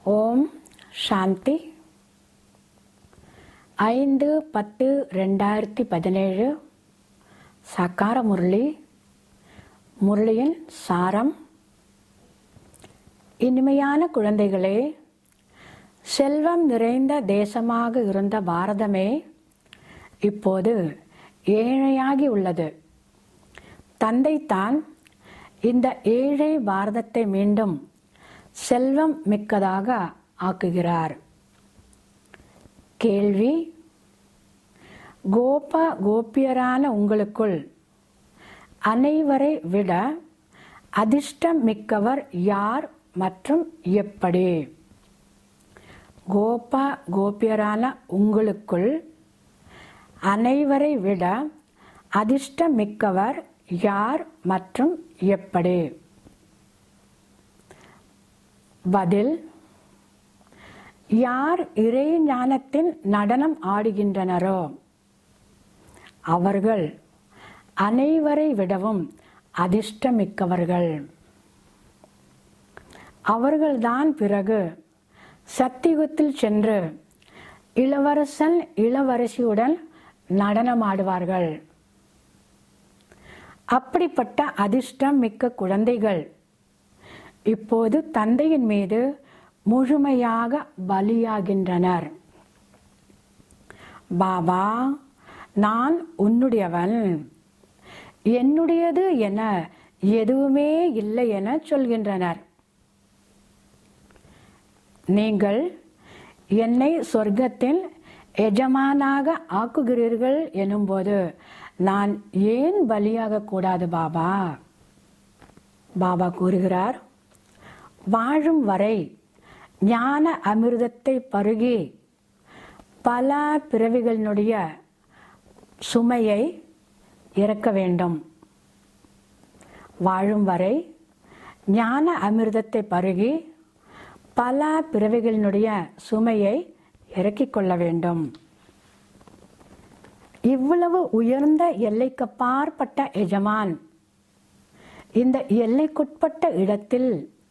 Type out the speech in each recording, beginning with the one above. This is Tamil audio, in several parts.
ஓம் சாந்தி ஐந்து பத்து ரெண்டாயிரத்தி பதினேழு சக்கார முரளி முரளியின் சாரம் இனிமையான குழந்தைகளே செல்வம் நிறைந்த தேசமாக இருந்த பாரதமே இப்போது ஏழையாகி உள்ளது தந்தை தான் இந்த ஏழை பாரதத்தை மீண்டும் செல்வம் மிக்கதாக ஆக்குகிறார் கேள்வி கோப கோபியரான உங்களுக்குள் அனைவரை விட அதிர்ஷ்டம் மிக்கவர் யார் மற்றும் எப்படி கோப கோபியரான உங்களுக்குள் அனைவரை விட அதிர்ஷ்டம் மிக்கவர் யார் மற்றும் எப்படி பதில் யார் இறை ஞானத்தின் நடனம் ஆடுகின்றனரோ அவர்கள் அனைவரை விடவும் அதிர்ஷ்டமிக்கவர்கள் அவர்கள்தான் பிறகு சத்தியுகத்தில் சென்று இளவரசன் இளவரசியுடன் நடனமாடுவார்கள் அப்படிப்பட்ட அதிர்ஷ்டம் மிக்க குழந்தைகள் இப்போது தந்தையின் மீது முழுமையாக பலியாகின்றனர் பாபா நான் உன்னுடையவன் என்னுடையது என எதுவுமே இல்லை என சொல்கின்றனர் நீங்கள் என்னை சொர்க்கத்தில் எஜமானாக ஆக்குகிறீர்கள் எனும்போது நான் ஏன் பலியாக கூடாது பாபா பாபா கூறுகிறார் வாழும் வரை ஞான அமிர்தத்தை பருகி பல பிறவிகளினுடைய சுமையை இறக்க வேண்டும் வாழும் வரை ஞான அமிர்தத்தை பருகி பல பிறவிகளினுடைய சுமையை இறக்கிக் கொள்ள வேண்டும் இவ்வளவு உயர்ந்த எல்லைக்கப்பாற்பட்ட எஜமான் இந்த எல்லைக்குட்பட்ட இடத்தில்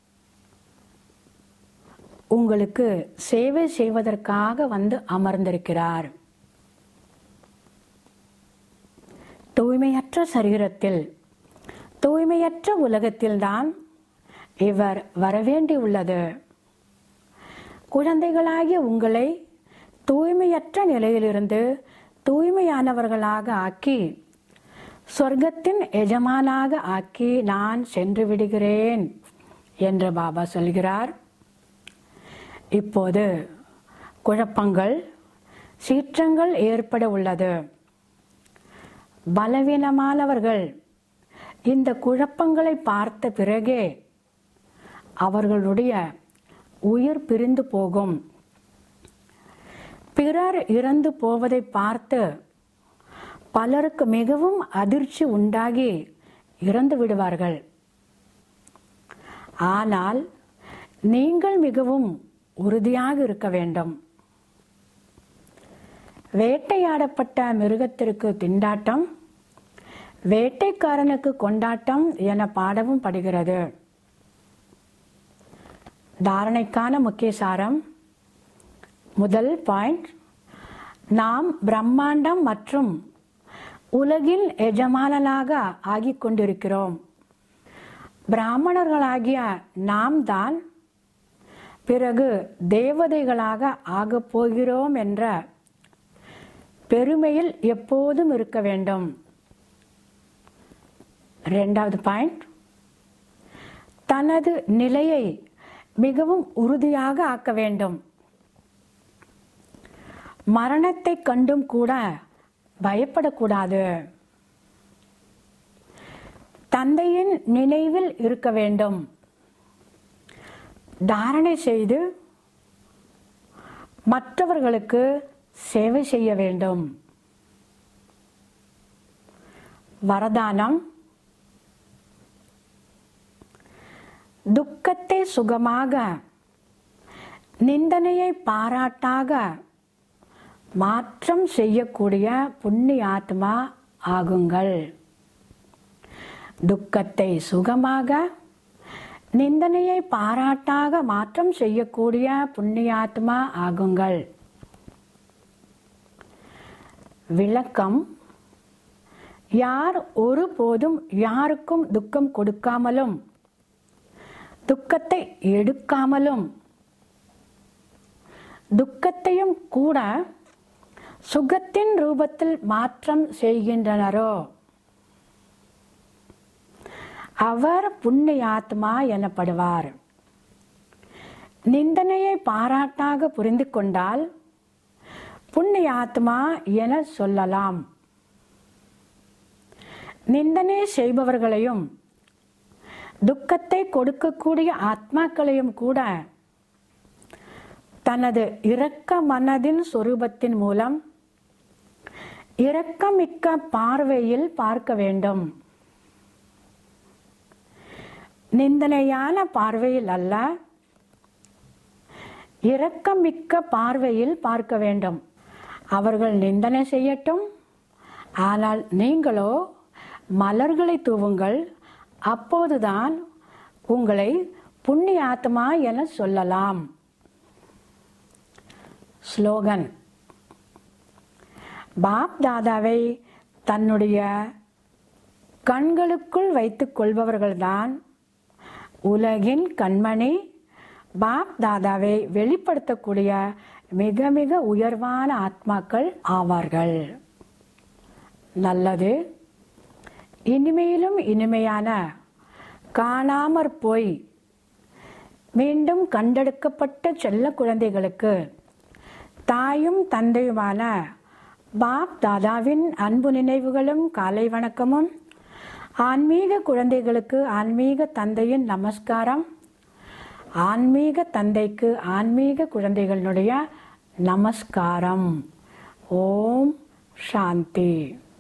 உங்களுக்கு சேவை செய்வதற்காக வந்து அமர்ந்திருக்கிறார் தூய்மையற்ற சரீரத்தில் தூய்மையற்ற உலகத்தில்தான் இவர் வரவேண்டியுள்ளது குழந்தைகளாகிய உங்களை தூய்மையற்ற நிலையிலிருந்து தூய்மையானவர்களாக ஆக்கி சொர்க்கத்தின் எஜமானாக ஆக்கி நான் சென்று விடுகிறேன் என்று பாபா சொல்கிறார் இப்போது குழப்பங்கள் சீற்றங்கள் ஏற்பட உள்ளது பலவீனமானவர்கள் இந்த குழப்பங்களை பார்த்த பிறகே அவர்களுடைய உயிர் பிரிந்து போகும் பிறர் இறந்து போவதை பார்த்து பலருக்கு மிகவும் அதிர்ச்சி உண்டாகி இறந்து விடுவார்கள் ஆனால் நீங்கள் மிகவும் உறுதியாக இருக்க வேண்டும் வேட்டையாடப்பட்ட மிருகத்திற்கு திண்டாட்டம் வேட்டைக்காரனுக்கு கொண்டாட்டம் என பாடவும் படுகிறது தாரணைக்கான முக்கிய சாரம் முதல் பாயிண்ட் நாம் பிரம்மாண்டம் மற்றும் உலகின் எஜமானனாக ஆகிக் கொண்டிருக்கிறோம் பிராமணர்களாகிய நாம் தான் பிறகு தேவதைகளாக ஆகப் போகிறோம் என்ற பெருமையில் எப்போதும் இருக்க வேண்டும் ரெண்டாவது பாயிண்ட் தனது நிலையை மிகவும் உறுதியாக ஆக்க வேண்டும் மரணத்தை கண்டும் கூட பயப்படக்கூடாது தந்தையின் நினைவில் இருக்க வேண்டும் தாரணை செய்து மற்றவர்களுக்கு சேவை செய்ய வேண்டும் வரதானம் துக்கத்தை சுகமாக நிந்தனையை பாராட்டாக மாற்றம் செய்யக்கூடிய புண்ணியாத்மா ஆகுங்கள் துக்கத்தை சுகமாக நிந்தனையை பாராட்டாக மாற்றம் செய்யக்கூடிய புண்ணியாத்மா ஆகுங்கள் விளக்கம் யார் ஒருபோதும் யாருக்கும் துக்கம் கொடுக்காமலும் துக்கத்தை எடுக்காமலும் துக்கத்தையும் கூட சுகத்தின் ரூபத்தில் மாற்றம் செய்கின்றனரோ அவர் புண்ணியாத்மா எனப்படுவார் நிந்தனையை பாராட்டாக புரிந்து கொண்டால் புண்ணியாத்மா என சொல்லலாம் நிந்தனை செய்பவர்களையும் துக்கத்தை கொடுக்கக்கூடிய ஆத்மாக்களையும் கூட தனது இரக்க மனதின் சொரூபத்தின் மூலம் இரக்கமிக்க பார்வையில் பார்க்க வேண்டும் நிந்தனையான பார்வையில் அல்ல இரக்கமிக்க பார்வையில் பார்க்க வேண்டும் அவர்கள் நிந்தனை செய்யட்டும் ஆனால் நீங்களோ மலர்களை தூவுங்கள் அப்போதுதான் உங்களை புண்ணியாத்மா என சொல்லலாம் ஸ்லோகன் பாப் தாதாவை தன்னுடைய கண்களுக்குள் வைத்துக் கொள்பவர்கள்தான் உலகின் கண்மணி பாப் தாதாவை வெளிப்படுத்தக்கூடிய மிக மிக உயர்வான ஆத்மாக்கள் ஆவார்கள் நல்லது இனிமையிலும் இனிமையான காணாமற் போய் மீண்டும் கண்டெடுக்கப்பட்ட செல்ல குழந்தைகளுக்கு தாயும் தந்தையுமான பாப் தாதாவின் அன்பு நினைவுகளும் காலை வணக்கமும் ஆன்மீக குழந்தைகளுக்கு ஆன்மீக தந்தையின் நமஸ்காரம் ஆன்மீக தந்தைக்கு ஆன்மீக குழந்தைகளுடைய நமஸ்காரம் ஓம் சாந்தி